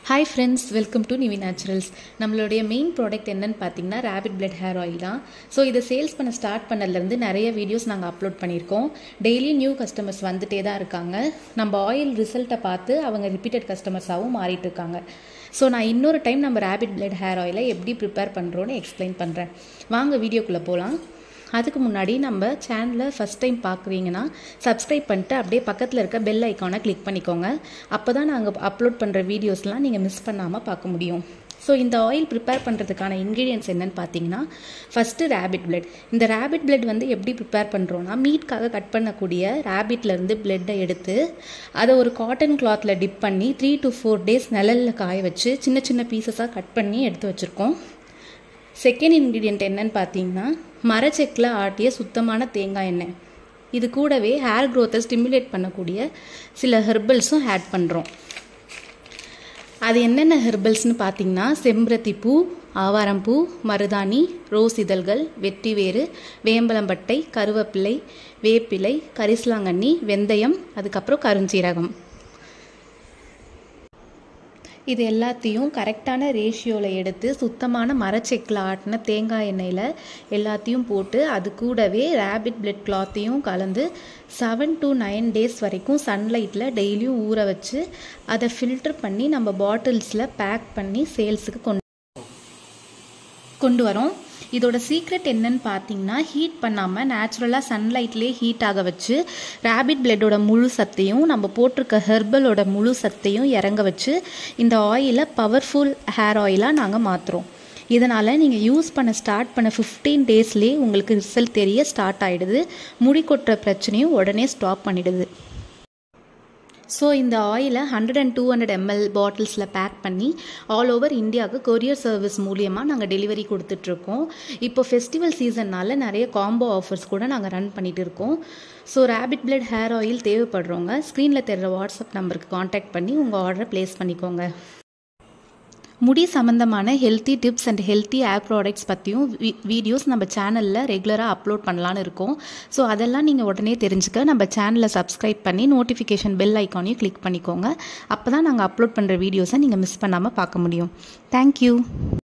hi friends welcome to Nivi naturals நம்மளுடைய main product என்னன்னு பார்த்தீங்கன்னா ரேபிட் பிளட் ஹேர் ஆயில் தான் ஸோ இதை சேல்ஸ் பண்ண ஸ்டார்ட் பண்ணதுலேருந்து நிறைய வீடியோஸ் நாங்கள் அப்லோட் பண்ணியிருக்கோம் டெய்லி நியூ கஸ்டமர்ஸ் வந்துட்டே தான் இருக்காங்க நம்ம ஆயில் ரிசல்ட்டை பார்த்து அவங்க ரிப்பீட்டட் கஸ்டமர்ஸாகவும் மாறிட்டு இருக்காங்க ஸோ நான் இன்னொரு டைம் நம்ம ரேபிட் பிளட் ஹேர் ஆயிலை எப்படி ப்ரிப்பேர் பண்ணுறோன்னு எக்ஸ்பிளைன் பண்ணுறேன் வாங்க வீடியோக்குள்ளே போகலாம் அதுக்கு முன்னாடி நம்ம சேனலை ஃபஸ்ட் டைம் பார்க்குறீங்கன்னா சப்ஸ்கிரைப் பண்ணிட்டு அப்படியே பக்கத்தில் இருக்க பெல் ஐக்கானை கிளிக் பண்ணிக்கோங்க அப்போ தான் நாங்கள் அப்லோட் பண்ணுற வீடியோஸ்லாம் நீங்கள் மிஸ் பண்ணாமல் பார்க்க முடியும் ஸோ இந்த ஆயில் ப்ரிப்பேர் பண்ணுறதுக்கான இன்க்ரீடியன்ஸ் என்னென்னு பார்த்தீங்கன்னா ஃபஸ்ட்டு ரேபிட் பிளட் இந்த ரேபிட் பிளட் வந்து எப்படி ப்ரிப்பேர் பண்ணுறோன்னா மீட்காக கட் பண்ணக்கூடிய ரேபிட்லேருந்து பிளட்டை எடுத்து அதை ஒரு காட்டன் கிளாத்தில் டிப் பண்ணி த்ரீ டு ஃபோர் டேஸ் நிழலில் காய வச்சு சின்ன சின்ன பீசஸாக கட் பண்ணி எடுத்து வச்சுருக்கோம் செகண்ட் இன்க்ரீடியன்ட் என்னன்னு பார்த்தீங்கன்னா மரச்செக்கில் ஆட்டிய சுத்தமான தேங்காய் எண்ணெய் இது கூடவே ஹேர் க்ரோத்தை ஸ்டிமுலேட் பண்ணக்கூடிய சில ஹெர்பல்ஸும் ஆட் பண்ணுறோம் அது என்னென்ன ஹெர்பல்ஸ்னு பார்த்தீங்கன்னா செம்பருத்தி பூ ஆவாரம்பூ மருதாணி ரோஸ் இதழ்கள் வெட்டிவேறு வேம்பலம்பட்டை கருவேப்பிலை வேப்பிலை கரிசலாங்கண்ணி வெந்தயம் அதுக்கப்புறம் கருஞ்சீரகம் இது எல்லாத்தையும் கரெக்டான ரேஷியோவில் எடுத்து சுத்தமான மரச்செக்கில் ஆட்டின தேங்காய் எண்ணெயில் எல்லாத்தையும் போட்டு அது கூடவே ரேபிட் பிளட் கிளாத்தையும் கலந்து செவன் டு நைன் டேஸ் வரைக்கும் சன்லைட்டில் டெய்லியும் ஊற வச்சு அதை ஃபில்டர் பண்ணி நம்ம பாட்டில்ஸில் பேக் பண்ணி சேல்ஸுக்கு கொண்டு கொண்டு வரோம் இதோட சீக்ரெட் என்னன்னு பார்த்தீங்கன்னா ஹீட் பண்ணாமல் நேச்சுரலாக சன்லைட்லேயே ஹீட் ஆக வச்சு ரேபிட் பிளட்டோட முழு சத்தையும் நம்ம போட்டிருக்க ஹெர்பலோட முழு சத்தையும் இறங்க வச்சு இந்த ஆயிலை பவர்ஃபுல் ஹேர் ஆயிலாக நாங்கள் மாற்றுறோம் இதனால் நீங்கள் யூஸ் பண்ண ஸ்டார்ட் பண்ண ஃபிஃப்டீன் டேஸ்லேயே உங்களுக்கு ரிசல்ட் தெரிய ஸ்டார்ட் ஆகிடுது முடி கொட்டுற பிரச்சனையும் உடனே ஸ்டாப் பண்ணிடுது ஸோ இந்த ஆயிலை hundred and two hundred ML பாட்டில்ஸில் பேக் பண்ணி ஆல் ஓவர் இந்தியாவுக்கு கொரியர் சர்வீஸ் மூலியமாக நாங்கள் டெலிவரி கொடுத்துட்ருக்கோம் இப்போ ஃபெஸ்டிவல் சீசன்னால் நிறைய காம்போ ஆஃபர்ஸ் கூட நாங்கள் ரன் பண்ணிகிட்டு இருக்கோம் so rabbit blood hair oil தேவைப்படுறவங்க ஸ்க்ரீனில் தெரிகிற வாட்ஸ்அப் நம்பருக்கு காண்டாக்ட் பண்ணி உங்கள் ஆர்டரை ப்ளேஸ் பண்ணிக்கோங்க முடி சம்மந்தமான healthy tips and healthy hair products பற்றியும் வீடியோஸ் நம்ம சேனலில் ரெகுலராக அப்லோட் பண்ணலான்னு இருக்கோம் ஸோ அதெல்லாம் நீங்கள் உடனே தெரிஞ்சுக்க நம்ம சேனலை சப்ஸ்கிரைப் பண்ணி நோட்டிஃபிகேஷன் பெல் ஐக்கானையும் கிளிக் பண்ணிக்கோங்க அப்போ தான் நாங்கள் அப்லோட் பண்ணுற வீடியோஸை நீங்கள் மிஸ் பண்ணாமல் பார்க்க முடியும் தேங்க்யூ